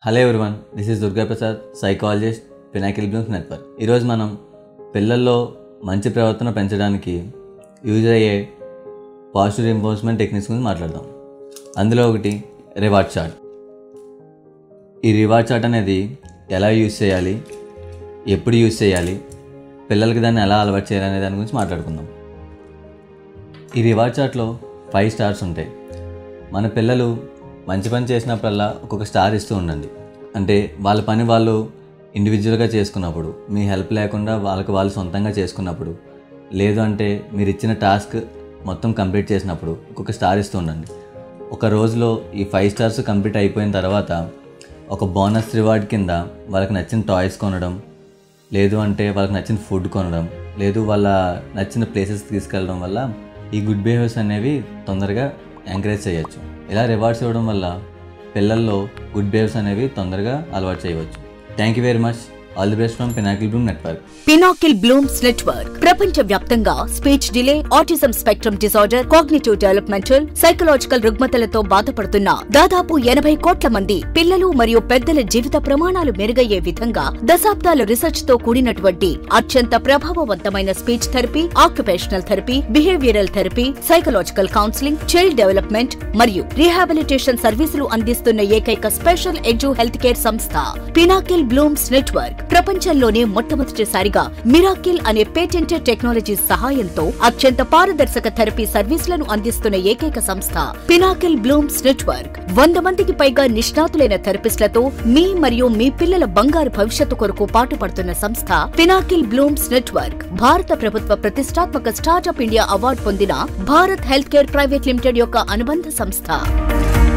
hello everyone this is Durga Prasad psychologist Pinnacle Blooms Network ఈరోజు మనం పిల్లల్లో మంచి ప్రవర్తన పెంచడానికి యూజ్ అయ్యే పాజిటివ్ రింఫోర్స్మెంట్ టెక్నిక్స్ గురించి మాట్లాడదాం అందులో ఒకటి రివార్డ్ చార్ట్ ఈ రివార్డ్ చార్ట్ అనేది ఎలా యూజ్ చేయాలి ఎప్పుడు యూజ్ చేయాలి పిల్లలకి దాన్ని ఎలా అలవాటు చేయాలి అనే దాని గురించి మాట్లాడుకుందాం ఈ రివార్డ్ చార్ట్లో ఫైవ్ స్టార్స్ ఉంటాయి మన పిల్లలు మంచి పని చేసినప్పుడల్లా ఒక్కొక్క స్టార్ ఇస్తూ ఉండండి అంటే వాళ్ళ పని వాళ్ళు ఇండివిజువల్గా చేసుకున్నప్పుడు మీ హెల్ప్ లేకుండా వాళ్ళకి వాళ్ళు సొంతంగా చేసుకున్నప్పుడు లేదు అంటే మీరు ఇచ్చిన టాస్క్ మొత్తం కంప్లీట్ చేసినప్పుడు ఒక్కొక్క స్టార్ ఇస్తూ ఉండండి ఒక రోజులో ఈ ఫైవ్ స్టార్స్ కంప్లీట్ అయిపోయిన తర్వాత ఒక బోనస్ రివార్డ్ కింద వాళ్ళకి నచ్చిన టాయ్స్ కొనడం లేదు అంటే వాళ్ళకి నచ్చిన ఫుడ్ కొనడం లేదు వాళ్ళ నచ్చిన ప్లేసెస్ తీసుకెళ్ళడం వల్ల ఈ గుడ్ బిహేవియర్స్ అనేవి తొందరగా ఎంకరేజ్ చేయొచ్చు ఇలా రివార్డ్స్ ఇవ్వడం వల్ల పిల్లల్లో గుడ్ బిహేవియర్స్ అనేవి తొందరగా అలవాటు చేయవచ్చు thank you very much all the best from Pinnacle Bloom Network Pinnacle Blooms Network ప్రపంచ వ్యాప్తంగా speech delay autism spectrum disorder cognitive developmental psychological రుగ్మతలతో బాధపడుతున్న దాదాపు ఎనభై కోట్ల మంది పిల్లలు మరియు పెద్దల జీవిత ప్రమాణాలు మెరుగయ్యే విధంగా దశాబ్దాల రీసెర్చ్ తో కూడినటువంటి అత్యంత ప్రభావవంతమైన speech therapy occupational therapy behavioural therapy psychological counselling child development మరియు రీహాబిలిటేషన్ సర్వీసులు అందిస్తున్న ఏకైక స్పెషల్ ఎడ్యు హెల్త్ కేర్ సంస్థ పినాకిల్ బ్లూమ్స్ నెట్వర్క్ ప్రపంచంలోనే మొట్టమొదటిసారిగా మిరాకిల్ అనే పేటెంటెడ్ టెక్నాలజీ సహాయంతో అత్యంత పారదర్శక థెరపీ సర్వీసులను అందిస్తున్న ఏకైక సంస్థ పినాకిల్ బ్లూమ్స్ నెట్వర్క్ వంద మందికి పైగా నిష్ణాతులైన థెరపిస్టులతో మీ మరియు మీ పిల్లల బంగారు భవిష్యత్తు కొరకు పాటుపడుతున్న సంస్థ పినాకిల్ బ్లూమ్స్ నెట్వర్క్ భారత ప్రభుత్వ ప్రతిష్టాత్మక స్టార్టప్ ఇండియా అవార్డు పొందిన Bharat health care private limited యొక్క అనుబంధ సంస్థ